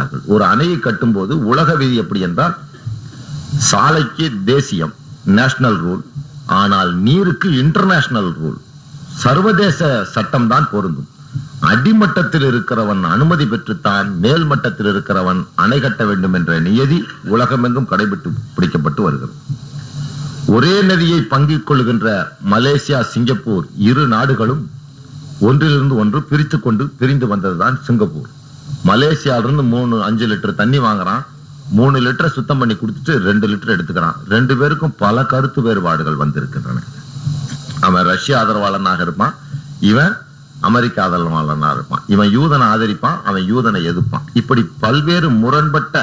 விடுகிறார்கள் ஒரு அணையை கட்டும்போது உலக விதி எப்படி என்றால் சாலைக்கு தேசியம் நேஷனல் ரூல் ஆனால் நீருக்கு இன்டர்நேஷனல் ரூல் சர்வதேச சட்டம் தான் பொருந்தும் அடிமட்டத்தில் இருக்கிறவன் அனுமதி பெற்றுத்தான் மேல் மட்டத்தில் இருக்கிறவன் அணை கட்ட வேண்டும் என்ற நியதி உலகமெங்கும் கடைபிட்டு பிடிக்கப்பட்டு வருகிறது ஒரே நதியை பங்கிக் கொள்கின்ற மலேசியா சிங்கப்பூர் இரு நாடுகளும் ஒன்றிலிருந்து ஒன்று பிரித்து கொண்டு பிரிந்து வந்ததுதான் சிங்கப்பூர் மலேசியால இருந்து மூணு அஞ்சு லிட்டர் தண்ணி வாங்குறான் மூணு லிட்டர் சுத்தம் பண்ணி கொடுத்துட்டு ரெண்டு லிட்டர் எடுத்துக்கிறான் ரெண்டு பேருக்கும் பல கருத்து வேறுபாடுகள் வந்திருக்கின்றன அவன் ரஷ்ய ஆதரவாளனாக இருப்பான் இவன் அமெரிக்க ஆதரவாளனாக இருப்பான் இவன் யூதனை ஆதரிப்பான் அவன் யூதனை எதிர்ப்பான் இப்படி பல்வேறு முரண்பட்ட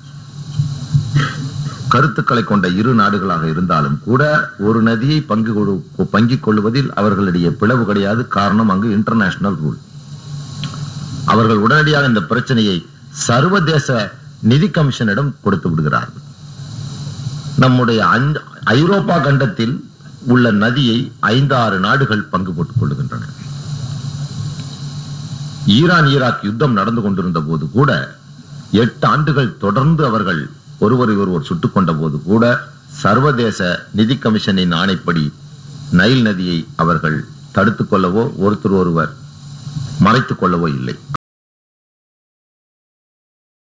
கருத்துக்களை கொண்ட இரு நாடுகளாக இருந்தாலும் கூட ஒரு நதியை பங்கு கொடு- பங்கிக் கொள்வதில் அவர்களுடைய பிளவு கிடையாது காரணம் அங்கு இன்டர்நேஷனல் ரூல் அவர்கள் உடனடியாக இந்த பிரச்சனையை சர்வதேச நிதி கமிஷனிடம் கொடுத்து விடுகிறார்கள் நம்முடைய அஞ்ச- ஐரோப்பா கண்டத்தில் உள்ள நதியை ஐந்து ஆறு நாடுகள் பங்கு போட்டுக் கொள்ளுகின்றன ஈரான் ஈராக் யுத்தம் நடந்து கொண்டிருந்த போது கூட எட்டு ஆண்டுகள் தொடர்ந்து அவர்கள் ஒருவரை ஒருவர் சுட்டுக் கொண்ட போது கூட சர்வதேச நிதி கமிஷனின் ஆணைப்படி நைல் நதியை அவர்கள் தடுத்துக் கொள்ளவோ ஒருத்தர் ஒருவர் மறைத்துக் கொள்ளவோ இல்லை